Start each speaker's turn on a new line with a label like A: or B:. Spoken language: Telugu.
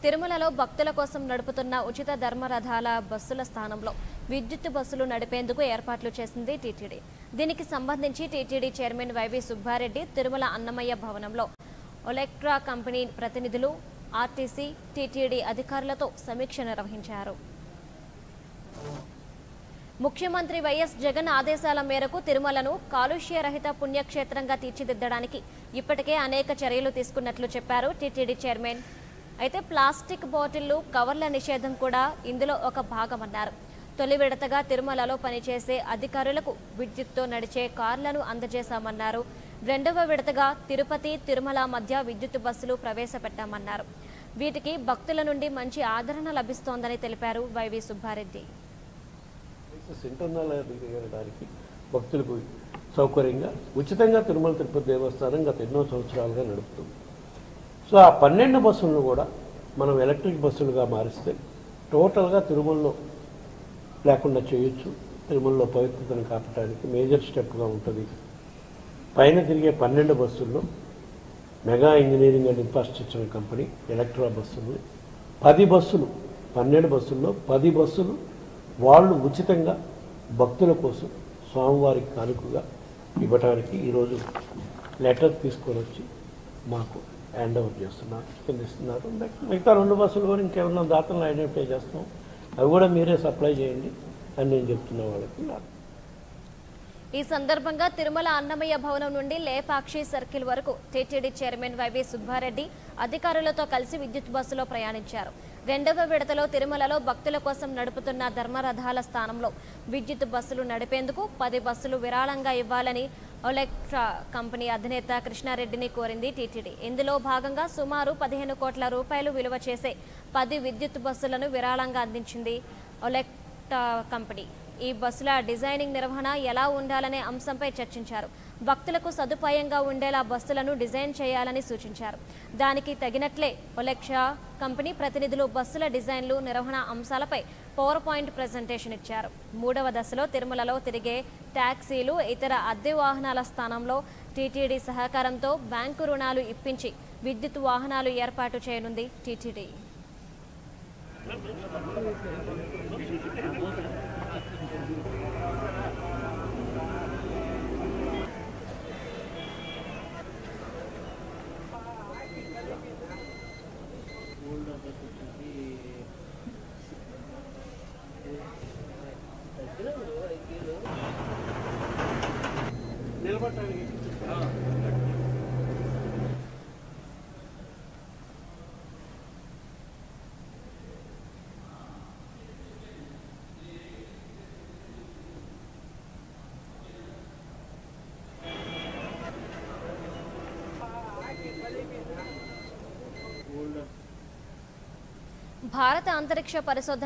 A: తిరుమలలో భక్తుల కోసం నడుపుతున్న ఉచిత ధర్మరథాల బస్సుల స్థానంలో విద్యుత్ బస్సులు నడిపేందుకు ఏర్పాట్లు చేసింది టీటీడీ దీనికి సంబంధించి TTD chairman YV Subba Reddy Tirumala Annamayya భవనంలో ఒలెక్ట్రా కంపెనీ ప్రతినిధులు ఆర్టీసీ టీటీడీ అధికారులతో సమీక్ష నిర్వహించారు ముఖ్యమంత్రి వైఎస్ జగన్ ఆదేశాల మేరకు తిరుమలను కాలుష్య రహిత పుణ్యక్షేత్రంగా తీర్చిదిద్దడానికి ఇప్పటికే అనేక చర్యలు తీసుకున్నట్లు చెప్పారు టీటీడీ చైర్మన్ అయితే ప్లాస్టిక్ బాటిళ్లు కవర్ల నిషేధం కూడా ఇందులో ఒక భాగమన్నారు తొలి విడతగా తిరుమలలో పనిచేసే అధికారులకు విద్యుత్తో నడిచే కార్లను అందజేశామన్నారు రెండవ విడతగా తిరుపతి తిరుమల మధ్య విద్యుత్ బస్సులు ప్రవేశపెట్టామన్నారు వీటికి భక్తుల నుండి మంచి ఆదరణ లభిస్తోందని తెలిపారు వైవి సుబ్బారెడ్డి
B: ప్లేసెస్ ఇంటర్నల్ వెళ్ళడానికి భక్తులకు సౌకర్యంగా ఉచితంగా తిరుమల తిరుపతి దేవస్థానం గత ఎన్నో సంవత్సరాలుగా నడుపుతుంది సో ఆ పన్నెండు బస్సులను కూడా మనం ఎలక్ట్రిక్ బస్సులుగా మారిస్తే టోటల్గా తిరుమలలో లేకుండా చేయొచ్చు తిరుమలలో పవిత్రతను కాపడానికి మేజర్ స్టెప్గా ఉంటుంది పైన తిరిగే పన్నెండు బస్సుల్లో Mega engineering and infrastructure company Electra బస్సులు పది బస్సులు పన్నెండు బస్సుల్లో పది బస్సులు వాళ్ళు ఉచితంగా భక్తుల కోసం స్వామివారికి కానుకగా ఇవ్వడానికి ఈరోజు లెటర్ తీసుకొని వచ్చి మాకు హ్యాండ్ ఓవర్ చేస్తున్నారు కింద ఇస్తున్నారు మిగతా రెండు బస్సులు కూడా ఇంకేమన్నా దాతలను ఐడెంటిఫై చేస్తాం అవి కూడా మీరే సప్లై చేయండి అని నేను చెప్తున్నా వాళ్ళకి
A: ఈ సందర్భంగా తిరుమల అన్నమయ్య భవనం నుండి లేపాక్షి సర్కిల్ వరకు టీటీడీ చైర్మన్ వైవి సుబ్బారెడ్డి అధికారులతో కలిసి విద్యుత్ బస్సులో ప్రయాణించారు రెండవ విడతలో తిరుమలలో భక్తుల కోసం నడుపుతున్న ధర్మరథాల స్థానంలో విద్యుత్ బస్సులు నడిపేందుకు పది బస్సులు విరాళంగా ఇవ్వాలని ఒలెక్ట్రా కంపెనీ అధినేత కృష్ణారెడ్డిని కోరింది టీటీడీ ఇందులో భాగంగా సుమారు పదిహేను కోట్ల రూపాయలు విలువ చేసే పది విద్యుత్ బస్సులను విరాళంగా అందించింది ఒలెక్టా కంపెనీ ఈ బస్సుల డిజైనింగ్ నిర్వహణ ఎలా ఉండాలనే అంశంపై చర్చించారు భక్తులకు సదుపాయంగా ఉండేలా బస్సులను డిజైన్ చేయాలని సూచించారు దానికి తగినట్లే ఒలెక్షా కంపెనీ ప్రతినిధులు బస్సుల డిజైన్లు నిర్వహణ అంశాలపై పవర్ పాయింట్ ప్రజెంటేషన్ ఇచ్చారు మూడవ దశలో తిరుమలలో తిరిగే ట్యాక్సీలు ఇతర అద్దె వాహనాల స్థానంలో టీటీడీ సహకారంతో బ్యాంకు రుణాలు ఇప్పించి విద్యుత్ వాహనాలు ఏర్పాటు చేయనుంది టీటీడీ భారత అంతరిక్ష పరిశోధన